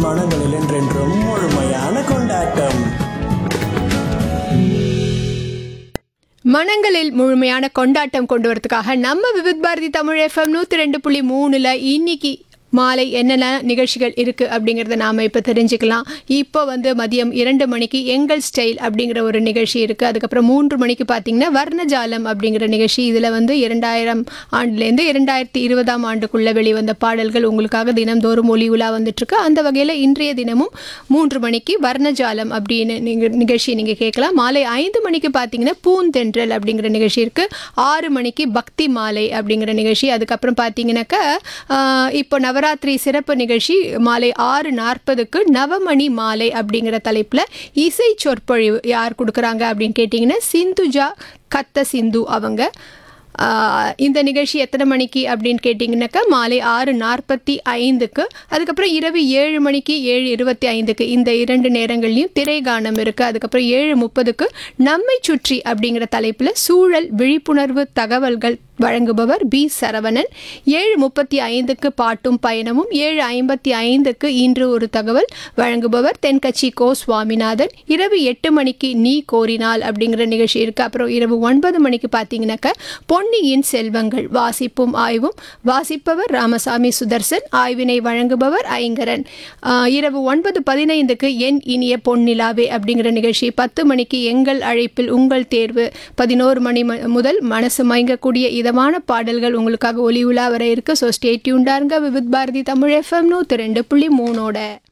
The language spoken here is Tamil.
மனங்களில் என்றென்றும் முழுமையான கொண்டாட்டம் மனங்களில் முழுமையான கொண்டாட்டம் கொண்டு வரதுக்காக நம்ம விவித் பாரதி தமிழ் எஃப்எம் நூற்றி ரெண்டு புள்ளி மூணில் இன்னைக்கு மாலை என்னென்ன நிகழ்ச்சிகள் இருக்குது அப்படிங்கிறத நாம் இப்போ தெரிஞ்சுக்கலாம் இப்போ வந்து மதியம் இரண்டு மணிக்கு எங்கள் ஸ்டைல் அப்படிங்கிற ஒரு நிகழ்ச்சி இருக்குது அதுக்கப்புறம் மூன்று மணிக்கு பார்த்தீங்கன்னா வர்ணஜாலம் அப்படிங்கிற நிகழ்ச்சி இதில் வந்து இரண்டாயிரம் ஆண்டுலேருந்து இரண்டாயிரத்தி இருபதாம் ஆண்டுக்குள்ளே வெளிவந்த பாடல்கள் உங்களுக்காக தினம்தோறும் ஒளி உலா வந்துட்டுருக்கு அந்த வகையில் இன்றைய தினமும் மூன்று மணிக்கு வர்ணஜாலம் அப்படின்னு நீங்கள் நிகழ்ச்சி நீங்கள் கேட்கலாம் மாலை ஐந்து மணிக்கு பார்த்தீங்கன்னா பூந்தென்றல் அப்படிங்கிற நிகழ்ச்சி இருக்குது ஆறு மணிக்கு பக்தி மாலை அப்படிங்கிற நிகழ்ச்சி அதுக்கப்புறம் பார்த்தீங்கன்னாக்கா ஆஹ், இப்போ நவராத்திரி சிறப்பு நிகழ்ச்சி மாலை ஆறு நாற்பதுக்கு நவமணி மாலை அப்படிங்கிற தலைப்பில் இசை சொற்பொழிவு யார் கொடுக்குறாங்க அப்படின்னு கேட்டிங்கன்னா சிந்துஜா கத்த சிந்து அவங்க ஆஹ், இந்த நிகழ்ச்சி எத்தனை மணிக்கு அப்படின்னு கேட்டிங்கனாக்கா மாலை ஆறு நாற்பத்தி ஐந்துக்கு அதுக்கப்புறம் இரவு ஏழு மணிக்கு ஏழு இருபத்தி ஐந்துக்கு இந்த இரண்டு நேரங்கள்லையும் திரைகானம் இருக்குது அதுக்கப்புறம் ஏழு முப்பதுக்கு நம்மை சுற்றி அப்படிங்கிற தலைப்பில் சூழல் விழிப்புணர்வு தகவல்கள் வழங்குபவர் பி சரவணன் ஏழு முப்பத்தி ஐந்துக்கு பாட்டும் பயணமும் ஏழு ஐம்பத்தி ஐந்துக்கு இன்று ஒரு தகவல் வழங்குபவர் தென்கட்சி கோ சுவாமிநாதன் இரவு எட்டு மணிக்கு நீ கோரினால் அப்படிங்கிற நிகழ்ச்சி இருக்குது அப்புறம் இரவு ஒன்பது மணிக்கு பார்த்தீங்கன்னாக்கா பொன்னியின் செல்வங்கள் வாசிப்பும் ஆய்வும் வாசிப்பவர் ராமசாமி சுதர்சன் ஆய்வினை வழங்குபவர் ஐங்கரன் ஆஹ், இரவு ஒன்பது பதினைந்துக்கு என் இனிய பொன்னிலாவே அப்படிங்கிற நிகழ்ச்சி பத்து மணிக்கு எங்கள் அழைப்பில் உங்கள் தேர்வு பதினோரு மணி ம- முதல் மனசு மயங்கக்கூடிய இதமான பாடல்கள் உங்களுக்காக ஒலி உலா வர இருக்கு ஸோ ஸ்டே டியூண்டாருங்க விவித் பாரதி தமிழ் எஃப்எம் நூற்றி ரெண்டு புள்ளி மூணோட